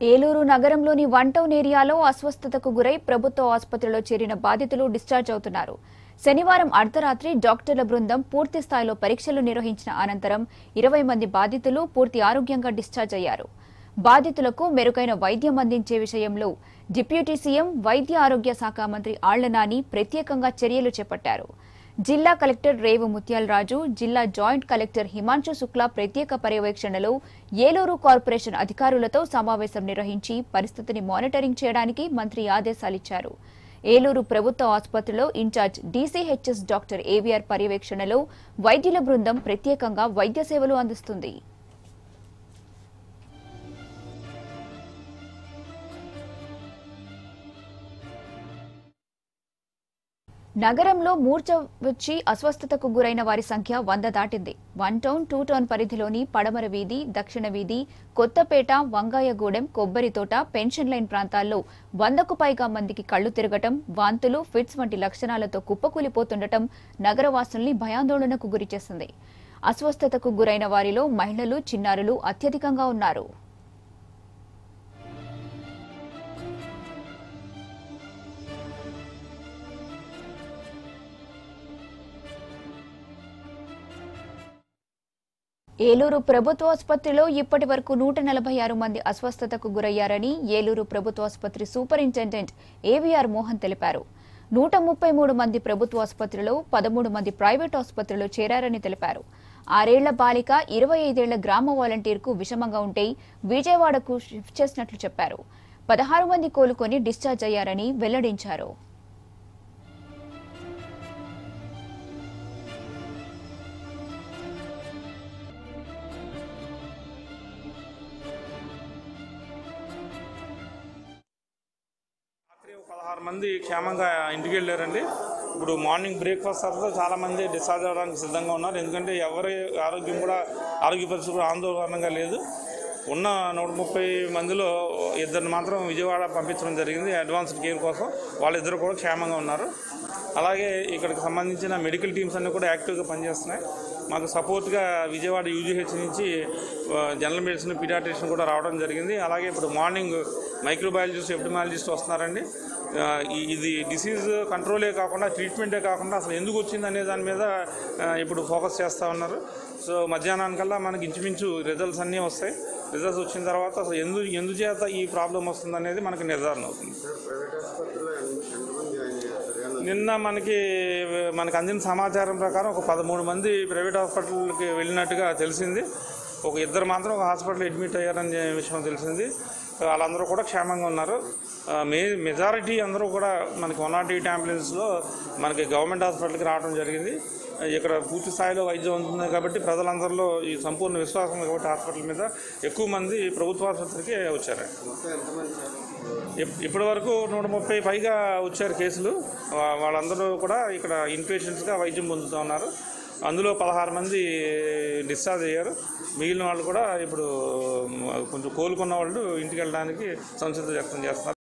ఏలూరు నగరంలోని one town ఏరియాలో అస్వస్థతకు గురై ప్రభుత్వ ఆసుపత్రిలో చేరిన బాధితులు డిశ్చార్జ్ అవుతున్నారు శనివారం అర్ధరాత్రి డాక్టర్ల బృందం పూర్తి స్థాయిలో పరీక్షలు నిర్వహించిన అనంతరం ఇరవై మంది బాధితులు పూర్తి ఆరోగ్యంగా డిశ్చార్జ్ అయ్యారు బాధితులకు మెరుగైన వైద్యం అందించే విషయంలో డిప్యూటీ సీఎం వైద్య ఆరోగ్య శాఖ మంత్రి ఆళ్ల నాని ప్రత్యేకంగా చర్యలు చేపట్టారు జిల్లా కలెక్టర్ రేవు ముత్యాలరాజు జిల్లా జాయింట్ కలెక్టర్ హిమాంశు శుక్లా ప్రత్యేక పర్యవేక్షణలో ఏలూరు కార్పొరేషన్ అధికారులతో సమావేశం నిర్వహించి పరిస్థితిని మానిటరింగ్ చేయడానికి మంత్రి ఆదేశాలిచ్చారు ఏలూరు ప్రభుత్వ ఆసుపత్రిలో ఇన్ఛార్జ్ డీసీహెచ్ఎస్ డాక్టర్ ఏవీఆర్ పర్యవేక్షణలో వైద్యుల బృందం ప్రత్యేకంగా వైద్య సేవలు అందిస్తుంది నగరంలో మూర్ఛ వచ్చి అస్వస్థతకు గురైన వారి సంఖ్య వంద దాటింది వన్ టౌన్ టూ టౌన్ పరిధిలోని పడమర వీధి దక్షిణ వీధి కొత్తపేట వంగాయగూడెం కొబ్బరితోట పెన్షన్ లైన్ ప్రాంతాల్లో వందకు పైగా మందికి కళ్లు తిరగటం వాంతులు ఫిట్స్ వంటి లక్షణాలతో కుప్పకూలిపోతుండటం నగరవాసుల్ని భయాందోళనకు గురిచేసింది అస్వస్థతకు గురైన వారిలో మహిళలు చిన్నారులు అత్యధికంగా ఉన్నారు ఏలూరు ప్రభుత్వ ఆసుపత్రిలో ఇప్పటి వరకు నూట నలభై ఆరు మంది అస్వస్థతకు గురయ్యారని ఏలూరు ప్రభుత్వ ఆసుపత్రి సూపరింటెండెంట్ ఏవీఆర్ మోహన్ తెలిపారు నూట ముప్పై మూడు మంది ప్రభుత్వ ఆసుపత్రిలో పదమూడు మంది ప్రైవేట్ ఆసుపత్రిలో చేరారని తెలిపారు ఆరేళ్ల బాలిక ఇరవై ఐదేళ్ల గ్రామ వాలంటీర్కు విషమంగా ఉంటే విజయవాడకు షిఫ్ట్ చేసినట్లు చెప్పారు పదహారు మంది కోలుకొని డిశ్చార్జ్ అయ్యారని వెల్లడించారు రాత్రి ఒక పదహారు మంది క్షేమంగా ఇంటికి వెళ్ళారండి ఇప్పుడు మార్నింగ్ బ్రేక్ఫాస్ట్ తర్వాత చాలా మంది డిశ్చార్జ్ అవ్వడానికి సిద్ధంగా ఉన్నారు ఎందుకంటే ఎవరి ఆరోగ్యం కూడా ఆరోగ్య పరిస్థితి కూడా ఆందోళనగా లేదు ఉన్న నూట ముప్పై మందిలో ఇద్దరిని మాత్రం విజయవాడ పంపించడం జరిగింది అడ్వాన్స్డ్ కేర్ కోసం వాళ్ళిద్దరు కూడా క్షేమంగా ఉన్నారు అలాగే ఇక్కడికి సంబంధించిన మెడికల్ టీమ్స్ అన్నీ కూడా యాక్టివ్గా పనిచేస్తున్నాయి మాకు సపోర్ట్గా విజయవాడ యూజీహెచ్ నుంచి ఆ, జనరల్ మెడిసిన్ పీడియాట్రిషియన్ కూడా రావడం జరిగింది అలాగే ఇప్పుడు మార్నింగ్ మైక్రోబయాలజిస్ట్ ఎపిడమాలజిస్ట్ వస్తున్నారండి ఆ, ఈ- ఇది డిసీజ్ కంట్రోలే కాకుండా ట్రీట్మెంటే కాకుండా అసలు ఎందుకు వచ్చింది అనే దాని మీద ఆ, ఇప్పుడు ఫోకస్ చేస్తూ ఉన్నారు సో మధ్యాహ్నానికల్లా మనకి ఇంచుమించు రిజల్ట్స్ అన్నీ వస్తాయి రిజల్ట్స్ వచ్చిన తర్వాత అసలు ఎందు ఎందుచేత ఈ ప్రాబ్లం వస్తుంది అనేది మనకి నిర్ధారణ అవుతుంది ప్రైవేట్ ఆసుపత్రిలో ఎంత- ఎంతమంది జాయిన్ అయ్యారు సార్ ఏమన్నా నిన్న మనకి మనకు అందిన సమాచారం ప్రకారం ఒక పదమూడు మంది ప్రైవేట్ హాస్పిటల్కి వెళ్ళినట్టుగా తెలిసింది ఒక ఇద్దరు మాత్రం ఒక హాస్పిటల్ అడ్మిట్ అయ్యారనే విషయం తెలిసింది వాళ్ళందరూ కూడా క్షేమంగా ఉన్నారు ఆ, మే మెజారిటీ అందరూ కూడా మనకి వన్ నాట్ ఎయిట్ అంబులెన్స్లో మనకి గవర్నమెంట్ హాస్పిటల్కి రావడం జరిగింది ఇక్కడ పూర్తి స్థాయిలో వైద్యం ఉంటుంది కాబట్టి ప్రజలందరిలో ఈ సంపూర్ణ విశ్వాసం ఉంది కాబట్టి హాస్పిటల్ మీద ఎక్కువ మంది ప్రభుత్వ ఆసుపత్రికి వచ్చారు మొత్తం ఎంతమంది సార్ ఇప్- ఇప్పటి వరకు నూట ముప్పై పైగా వచ్చారు కేసులు వా- వాళ్ళందరూ కూడా ఇక్కడ ఇన్పేషెంట్స్గా వైద్యం పొందుతూ ఉన్నారు అందులో పదహారు మంది డిశ్చార్జ్ అయ్యారు మిగిలిన వాళ్ళు కూడా ఇప్పుడు మ, కొంచెం కోలుకున్న వాళ్ళు ఇంటికి వెళ్ళడానికి సంసిద్ధత వ్యక్తం చేస్తున్నారు